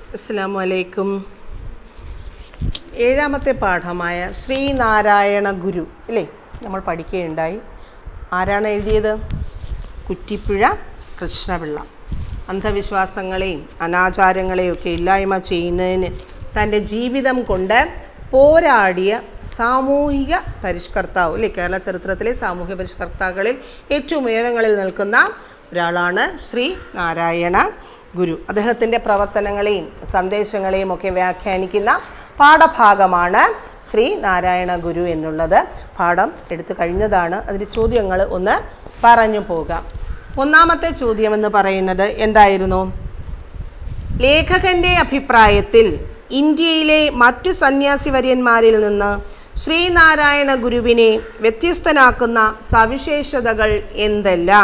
അസ്സാം വലൈക്കും ഏഴാമത്തെ പാഠമായ ശ്രീനാരായണ ഗുരു അല്ലേ നമ്മൾ പഠിക്കുകയുണ്ടായി ആരാണ് എഴുതിയത് കുറ്റിപ്പുഴ കൃഷ്ണപിള്ള അന്ധവിശ്വാസങ്ങളെയും അനാചാരങ്ങളെയും ഒക്കെ ഇല്ലായ്മ ചെയ്യുന്നതിന് തൻ്റെ ജീവിതം കൊണ്ട് പോരാടിയ സാമൂഹിക പരിഷ്കർത്താവ് അല്ലേ കേരള ചരിത്രത്തിലെ സാമൂഹിക പരിഷ്കർത്താക്കളിൽ ഏറ്റവും ഉയരങ്ങളിൽ നിൽക്കുന്ന ഒരാളാണ് ശ്രീ നാരായണ ഗുരു അദ്ദേഹത്തിൻ്റെ പ്രവർത്തനങ്ങളെയും സന്ദേശങ്ങളെയും ഒക്കെ വ്യാഖ്യാനിക്കുന്ന പാഠഭാഗമാണ് ശ്രീ നാരായണ ഗുരു എന്നുള്ളത് പാഠം എടുത്തു കഴിഞ്ഞതാണ് അതിൻ്റെ ചോദ്യങ്ങൾ ഒന്ന് പറഞ്ഞു പോകാം ഒന്നാമത്തെ ചോദ്യം എന്ന് പറയുന്നത് എന്തായിരുന്നു ലേഖകന്റെ അഭിപ്രായത്തിൽ ഇന്ത്യയിലെ മറ്റു സന്യാസി വര്യന്മാരിൽ നിന്ന് ശ്രീനാരായണ ഗുരുവിനെ വ്യത്യസ്തനാക്കുന്ന സവിശേഷതകൾ എന്തെല്ലാം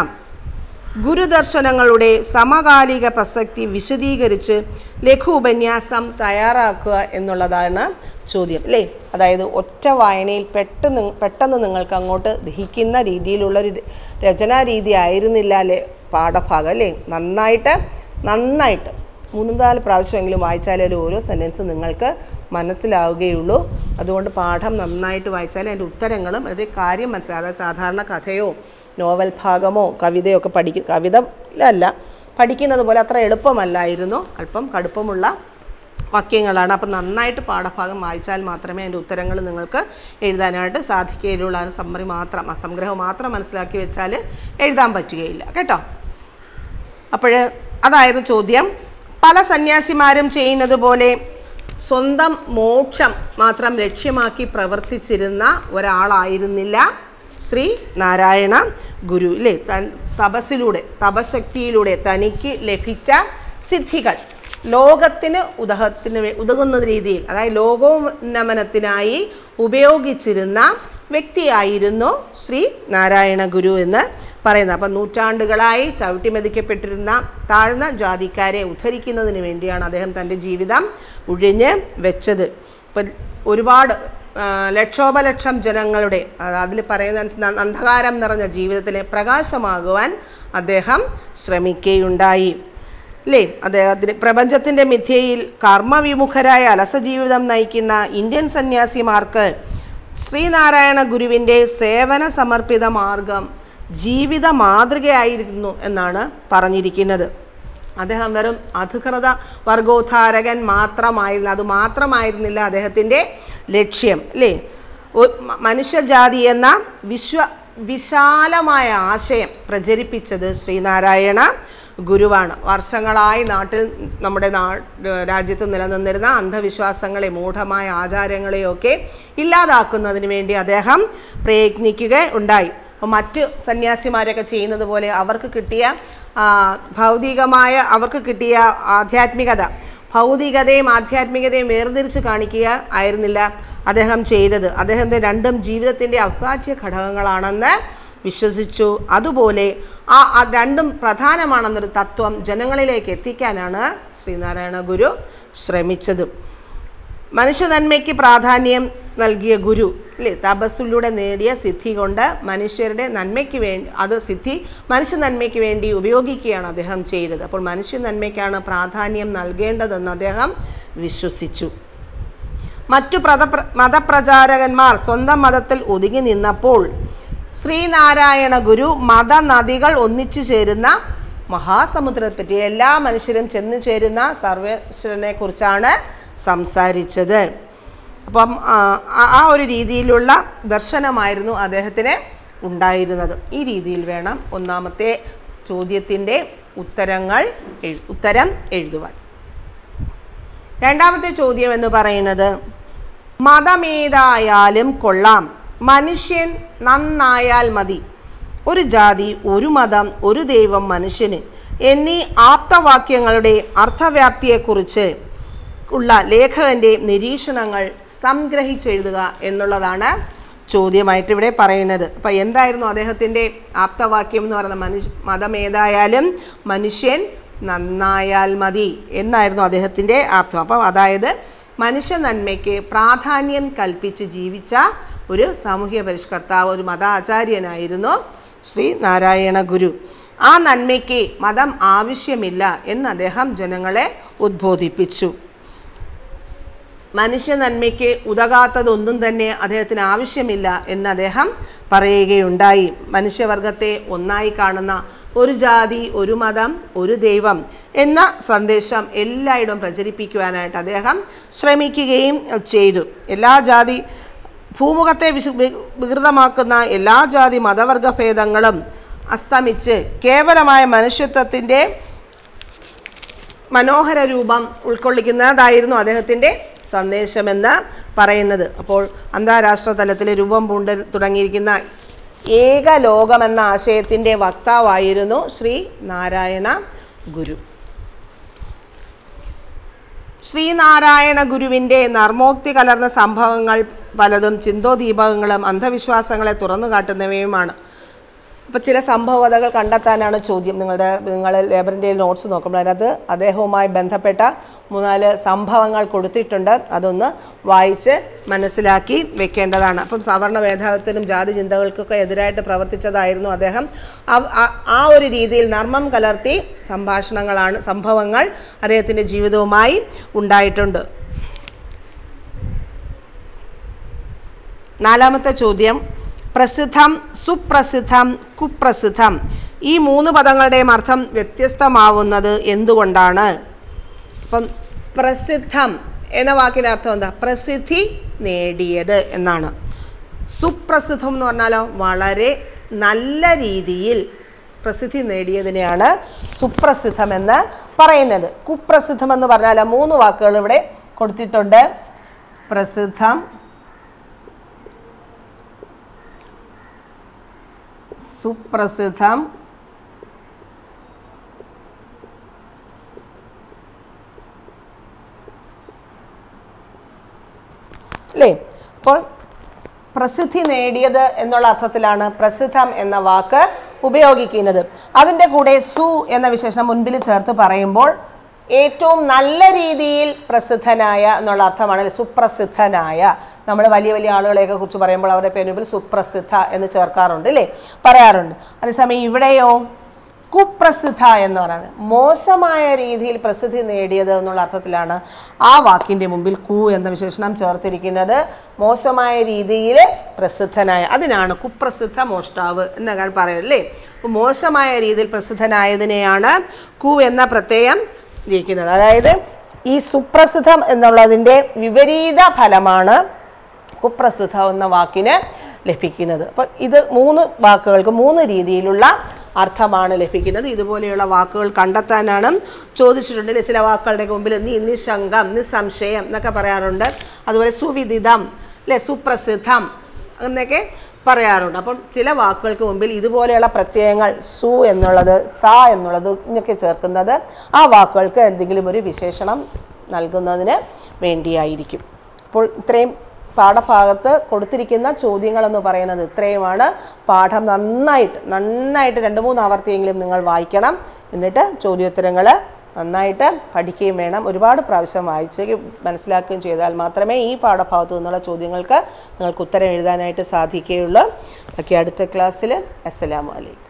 ഗുരുദർശനങ്ങളുടെ സമകാലിക പ്രസക്തി വിശദീകരിച്ച് ലഘു ഉപന്യാസം തയ്യാറാക്കുക എന്നുള്ളതാണ് ചോദ്യം അല്ലേ അതായത് ഒറ്റ വായനയിൽ പെട്ടെന്ന് പെട്ടെന്ന് നിങ്ങൾക്ക് അങ്ങോട്ട് ദഹിക്കുന്ന രീതിയിലുള്ള ഒരു രചനാ രീതി ആയിരുന്നില്ല അല്ലേ പാഠഭാഗം അല്ലേ നന്നായിട്ട് നന്നായിട്ട് മൂന്ന് നാല് പ്രാവശ്യമെങ്കിലും വായിച്ചാലേ ഒരു ഓരോ സെൻറ്റൻസ് നിങ്ങൾക്ക് മനസ്സിലാവുകയുള്ളൂ അതുകൊണ്ട് പാഠം നന്നായിട്ട് വായിച്ചാലേ അതിൻ്റെ ഉത്തരങ്ങളും അതിൻ്റെ കാര്യം മനസ്സിലാവും അതായത് സാധാരണ കഥയോ നോവൽ ഭാഗമോ കവിതയോ ഒക്കെ പഠിക്ക കവിതയിലല്ല പഠിക്കുന്നത് പോലെ അത്ര എളുപ്പമല്ലായിരുന്നു അല്പം കടുപ്പമുള്ള വാക്യങ്ങളാണ് അപ്പം നന്നായിട്ട് പാഠഭാഗം വായിച്ചാൽ മാത്രമേ അതിൻ്റെ ഉത്തരങ്ങൾ നിങ്ങൾക്ക് എഴുതാനായിട്ട് സാധിക്കുകയുള്ളൂ അതിന് സമ്മറി മാത്രം അസംഗ്രഹം മാത്രം മനസ്സിലാക്കി വെച്ചാൽ എഴുതാൻ പറ്റുകയില്ല കേട്ടോ അപ്പോൾ അതായിരുന്നു ചോദ്യം പല സന്യാസിമാരും ചെയ്യുന്നത് പോലെ സ്വന്തം മോക്ഷം മാത്രം ലക്ഷ്യമാക്കി പ്രവർത്തിച്ചിരുന്ന ഒരാളായിരുന്നില്ല ശ്രീ നാരായണ ഗുരു ഇല്ലേ തൻ തപസ്സിലൂടെ തപശക്തിയിലൂടെ തനിക്ക് ലഭിച്ച സിദ്ധികൾ ലോകത്തിന് ഉദഹത്തിന് വേ- ഉതകുന്ന രീതിയിൽ അതായത് ലോകോന്നമനത്തിനായി ഉപയോഗിച്ചിരുന്ന വ്യക്തിയായിരുന്നു ശ്രീ നാരായണ ഗുരു എന്ന് പറയുന്നത് അപ്പം നൂറ്റാണ്ടുകളായി ചവിട്ടിമെതിക്കപ്പെട്ടിരുന്ന താഴ്ന്ന ജാതിക്കാരെ ഉദ്ധരിക്കുന്നതിന് വേണ്ടിയാണ് അദ്ദേഹം തൻ്റെ ജീവിതം ഉഴിഞ്ഞ് വെച്ചത് ഇപ്പം ഒരുപാട് ആ, ലക്ഷോപലക്ഷം ജനങ്ങളുടെ അതിൽ പറയുന്ന അനുസ- അന്ധകാരം നിറഞ്ഞ ജീവിതത്തിലെ പ്രകാശമാകുവാൻ അദ്ദേഹം ശ്രമിക്കുകയുണ്ടായി അല്ലേ അദ്ദേഹത്തിന് പ്രപഞ്ചത്തിൻ്റെ മിഥ്യയിൽ കർമ്മവിമുഖരായ അലസജീവിതം നയിക്കുന്ന ഇന്ത്യൻ സന്യാസിമാർക്ക് ശ്രീനാരായണ ഗുരുവിൻ്റെ സേവന സമർപ്പിത മാർഗം ജീവിത മാതൃകയായിരുന്നു എന്നാണ് പറഞ്ഞിരിക്കുന്നത് അദ്ദേഹം വെറും അധികൃത വർഗോദ്ധാരകൻ മാത്രമായിരുന്നു അത് മാത്രമായിരുന്നില്ല അദ്ദേഹത്തിൻ്റെ ലക്ഷ്യം അല്ലേ ഒ- മ- മനുഷ്യജാതി എന്ന വിശ്വ വിശാലമായ ആശയം പ്രചരിപ്പിച്ചത് ശ്രീനാരായണ ഗുരുവാണ് വർഷങ്ങളായി നാട്ടിൽ നമ്മുടെ നാ രാജ്യത്ത് നിലനിന്നിരുന്ന അന്ധവിശ്വാസങ്ങളെ മൂഢമായ ആചാരങ്ങളെയൊക്കെ ഇല്ലാതാക്കുന്നതിന് വേണ്ടി അദ്ദേഹം പ്രയത്നിക്കുക ഉണ്ടായി അപ്പോൾ മറ്റ് സന്യാസിമാരൊക്കെ ചെയ്യുന്നത് പോലെ അവർക്ക് കിട്ടിയ ആ, ഭൗതികമായ അവർക്ക് കിട്ടിയ ആധ്യാത്മികത ഭൗതികതയും ആധ്യാത്മികതയും വേർതിരിച്ച് കാണിക്കുക ആയിരുന്നില്ല അദ്ദേഹം ചെയ്തത് അദ്ദേഹത്തിൻ്റെ രണ്ടും ജീവിതത്തിൻ്റെ അവിഭാജ്യ ഘടകങ്ങളാണെന്ന് വിശ്വസിച്ചു അതുപോലെ ആ ആ രണ്ടും പ്രധാനമാണെന്നൊരു തത്വം ജനങ്ങളിലേക്ക് എത്തിക്കാനാണ് ശ്രീനാരായണ ഗുരു ശ്രമിച്ചത് മനുഷ്യ നന്മയ്ക്ക് പ്രാധാന്യം നൽകിയ ഗുരു അല്ലേ തപസ്സിലൂടെ നേടിയ സിദ്ധി കൊണ്ട് മനുഷ്യരുടെ നന്മയ്ക്ക് വേണ്ടി അത് സിദ്ധി മനുഷ്യ നന്മയ്ക്ക് വേണ്ടി ഉപയോഗിക്കുകയാണ് അദ്ദേഹം ചെയ്തത് അപ്പോൾ മനുഷ്യ നന്മയ്ക്കാണ് പ്രാധാന്യം നൽകേണ്ടതെന്ന് അദ്ദേഹം വിശ്വസിച്ചു മറ്റു പ്രത മതപ്രചാരകന്മാർ സ്വന്തം മതത്തിൽ ഒതുങ്ങി നിന്നപ്പോൾ ശ്രീനാരായണ ഗുരു മതനദികൾ ഒന്നിച്ചു ചേരുന്ന മഹാസമുദ്രത്തെ പറ്റി എല്ലാ മനുഷ്യരും ചെന്നു ചേരുന്ന സർവേശ്വരനെ കുറിച്ചാണ് സംസാരിച്ചത് അപ്പം ആ, ആ- ആ ഒരു രീതിയിലുള്ള ദർശനമായിരുന്നു അദ്ദേഹത്തിന് ഉണ്ടായിരുന്നത് ഈ രീതിയിൽ വേണം ഒന്നാമത്തെ ചോദ്യത്തിൻ്റെ ഉത്തരങ്ങൾ എഴു ഉത്തരം എഴുതുവാൻ രണ്ടാമത്തെ ചോദ്യം എന്ന് പറയുന്നത് മതമേതായാലും കൊള്ളാം മനുഷ്യൻ നന്നായാൽ മതി ഒരു ജാതി ഒരു മതം ഒരു ദൈവം മനുഷ്യന് എന്നീ ആപ്തവാക്യങ്ങളുടെ അർത്ഥവ്യാപ്തിയെക്കുറിച്ച് ഉള്ള ലേഖകൻ്റെ നിരീക്ഷണങ്ങൾ സംഗ്രഹിച്ചെഴുതുക എന്നുള്ളതാണ് ചോദ്യമായിട്ട് ഇവിടെ പറയുന്നത് അപ്പം എന്തായിരുന്നു അദ്ദേഹത്തിൻ്റെ ആപ്തവാക്യം എന്ന് പറയുന്ന മനുഷ്യ മതം ഏതായാലും മനുഷ്യൻ നന്നായാൽ മതി എന്നായിരുന്നു അദ്ദേഹത്തിൻ്റെ ആപ്തം അപ്പം അതായത് മനുഷ്യ നന്മയ്ക്ക് പ്രാധാന്യം കൽപ്പിച്ച് ജീവിച്ച ഒരു സാമൂഹ്യ പരിഷ്കർത്താവ് ഒരു മതാചാര്യനായിരുന്നു ശ്രീ നാരായണ ഗുരു ആ നന്മയ്ക്ക് മതം ആവശ്യമില്ല എന്ന് അദ്ദേഹം ജനങ്ങളെ ഉദ്ബോധിപ്പിച്ചു മനുഷ്യ നന്മയ്ക്ക് ഉതകാത്തതൊന്നും തന്നെ അദ്ദേഹത്തിന് ആവശ്യമില്ല എന്ന് അദ്ദേഹം പറയുകയുണ്ടായി മനുഷ്യവർഗത്തെ ഒന്നായി കാണുന്ന ഒരു ജാതി ഒരു മതം ഒരു ദൈവം എന്ന സന്ദേശം എല്ലായിടവും പ്രചരിപ്പിക്കുവാനായിട്ട് അദ്ദേഹം ശ്രമിക്കുകയും ചെയ്തു എല്ലാ ജാതി ഭൂമുഖത്തെ വിശു വി- വികൃതമാക്കുന്ന എല്ലാ ജാതി മതവർഗ ഭേദങ്ങളും അസ്തമിച്ച് കേവലമായ മനുഷ്യത്വത്തിൻ്റെ മനോഹര രൂപം ഉൾക്കൊള്ളിക്കുന്നതായിരുന്നു അദ്ദേഹത്തിൻ്റെ സന്ദേശമെന്ന് പറയുന്നത് അപ്പോൾ അന്താരാഷ്ട്ര തലത്തിൽ രൂപം പൂണ്ട് തുടങ്ങിയിരിക്കുന്ന ഏക ലോകമെന്ന ആശയത്തിൻ്റെ വക്താവായിരുന്നു ശ്രീ നാരായണ ഗുരു ശ്രീനാരായണ ഗുരുവിൻ്റെ നർമ്മോക്തി കലർന്ന സംഭവങ്ങൾ പലതും ചിന്തോദീപകങ്ങളും അന്ധവിശ്വാസങ്ങളെ തുറന്നു കാട്ടുന്നവയുമാണ് അപ്പോൾ ചില സംഭവകഥകൾ കണ്ടെത്താനാണ് ചോദ്യം നിങ്ങളുടെ നിങ്ങൾ ലേബറിൻ്റെ നോട്ട്സ് നോക്കുമ്പോൾ അതിനകത്ത് അദ്ദേഹവുമായി ബന്ധപ്പെട്ട മൂന്നാല് സംഭവങ്ങൾ കൊടുത്തിട്ടുണ്ട് അതൊന്ന് വായിച്ച് മനസ്സിലാക്കി വെക്കേണ്ടതാണ് അപ്പം സവർണ മേധാവിത്വത്തിനും ജാതി ചിന്തകൾക്കൊക്കെ എതിരായിട്ട് പ്രവർത്തിച്ചതായിരുന്നു അദ്ദേഹം ആ- ആ- ആ ഒരു രീതിയിൽ നർമ്മം കലർത്തി സംഭാഷണങ്ങളാണ് സംഭവങ്ങൾ അദ്ദേഹത്തിൻ്റെ ജീവിതവുമായി ഉണ്ടായിട്ടുണ്ട് നാലാമത്തെ ചോദ്യം പ്രസിദ്ധം സുപ്രസിദ്ധം കുപ്രസിദ്ധം ഈ മൂന്ന് പദങ്ങളുടെയും അർത്ഥം വ്യത്യസ്തമാവുന്നത് എന്തുകൊണ്ടാണ് അപ്പം പ്രസിദ്ധം എന്ന വാക്കിൻ്റെ അർത്ഥം എന്താ പ്രസിദ്ധി നേടിയത് എന്നാണ് സുപ്രസിദ്ധം എന്ന് പറഞ്ഞാലോ വളരെ നല്ല രീതിയിൽ പ്രസിദ്ധി നേടിയതിനെയാണ് സുപ്രസിദ്ധം എന്ന് പറയുന്നത് കുപ്രസിദ്ധം എന്ന് പറഞ്ഞാൽ മൂന്ന് വാക്കുകൾ ഇവിടെ കൊടുത്തിട്ടുണ്ട് പ്രസിദ്ധം സുപ്രസിദ്ധം അല്ലേ അപ്പോൾ പ്രസിദ്ധി നേടിയത് എന്നുള്ള അർത്ഥത്തിലാണ് പ്രസിദ്ധം എന്ന വാക്ക് ഉപയോഗിക്കുന്നത് അതിൻ്റെ കൂടെ സു എന്ന വിശേഷണം മുൻപിൽ ചേർത്ത് പറയുമ്പോൾ ഏറ്റവും നല്ല രീതിയിൽ പ്രസിദ്ധനായ എന്നുള്ള അർത്ഥമാണ് അല്ലേ? സുപ്രസിദ്ധനായ നമ്മൾ വലിയ വലിയ ആളുകളെയൊക്കെ കുറിച്ച് പറയുമ്പോൾ അവരുടെ പേര് മുമ്പിൽ സുപ്രസിദ്ധ എന്ന് ചേർക്കാറുണ്ട് അല്ലേ പറയാറുണ്ട് അതേസമയം ഇവിടെയോ കുപ്രസിദ്ധ എന്ന് പറയുന്നത് മോശമായ രീതിയിൽ പ്രസിദ്ധി നേടിയത് എന്നുള്ള അർത്ഥത്തിലാണ് ആ വാക്കിൻ്റെ മുമ്പിൽ കു എന്ന വിശേഷണം ചേർത്തിരിക്കുന്നത് മോശമായ രീതിയിൽ പ്രസിദ്ധനായ അതിനാണ് കുപ്രസിദ്ധ മോഷ്ടാവ് എന്നൊക്കെ പറയുന്നത് അപ്പോൾ മോശമായ രീതിയിൽ പ്രസിദ്ധനായതിനെയാണ് കു എന്ന പ്രത്യയം ഇരിക്കുന്നത് അതായത് ഈ സുപ്രസിദ്ധം എന്നുള്ളതിൻ്റെ വിപരീത ഫലമാണ് കുപ്രസിദ്ധ എന്ന വാക്കിന് ലഭിക്കുന്നത് അപ്പം ഇത് മൂന്ന് വാക്കുകൾക്ക് മൂന്ന് രീതിയിലുള്ള അർത്ഥമാണ് ലഭിക്കുന്നത് ഇതുപോലെയുള്ള വാക്കുകൾ കണ്ടെത്താനാണ് ചോദിച്ചിട്ടുണ്ട് ഇല്ലേ? ചില വാക്കുകളുടെ മുമ്പിൽ നി നിശങ്കം നിസ്സംശയം എന്നൊക്കെ പറയാറുണ്ട് അതുപോലെ സുവിദിതം അല്ലെ സുപ്രസിദ്ധം എന്നൊക്കെ പറയാറുണ്ട് അപ്പം ചില വാക്കുകൾക്ക് മുമ്പിൽ ഇതുപോലെയുള്ള പ്രത്യയങ്ങൾ സു എന്നുള്ളത് സ എന്നുള്ളത് ഇങ്ങനെയൊക്കെ ചേർക്കുന്നത് ആ വാക്കുകൾക്ക് എന്തെങ്കിലും ഒരു വിശേഷണം നൽകുന്നതിന് വേണ്ടിയായിരിക്കും അപ്പോൾ ഇത്രയും പാഠഭാഗത്ത് കൊടുത്തിരിക്കുന്ന ചോദ്യങ്ങളെന്ന് പറയുന്നത് ഇത്രയുമാണ് പാഠം നന്നായിട്ട് നന്നായിട്ട് രണ്ട് മൂന്ന് ആവർത്തിയെങ്കിലും നിങ്ങൾ വായിക്കണം എന്നിട്ട് ചോദ്യോത്തരങ്ങൾ നന്നായിട്ട് പഠിക്കുകയും വേണം ഒരുപാട് പ്രാവശ്യം വായിച്ച് മനസ്സിലാക്കുകയും ചെയ്താൽ മാത്രമേ ഈ പാഠഭാഗത്തു നിന്നുള്ള ചോദ്യങ്ങൾക്ക് നിങ്ങൾക്ക് ഉത്തരം എഴുതാനായിട്ട് സാധിക്കുകയുള്ളൂ ബാക്കി അടുത്ത ക്ലാസ്സിൽ അസ്സലാമു അലൈക്കും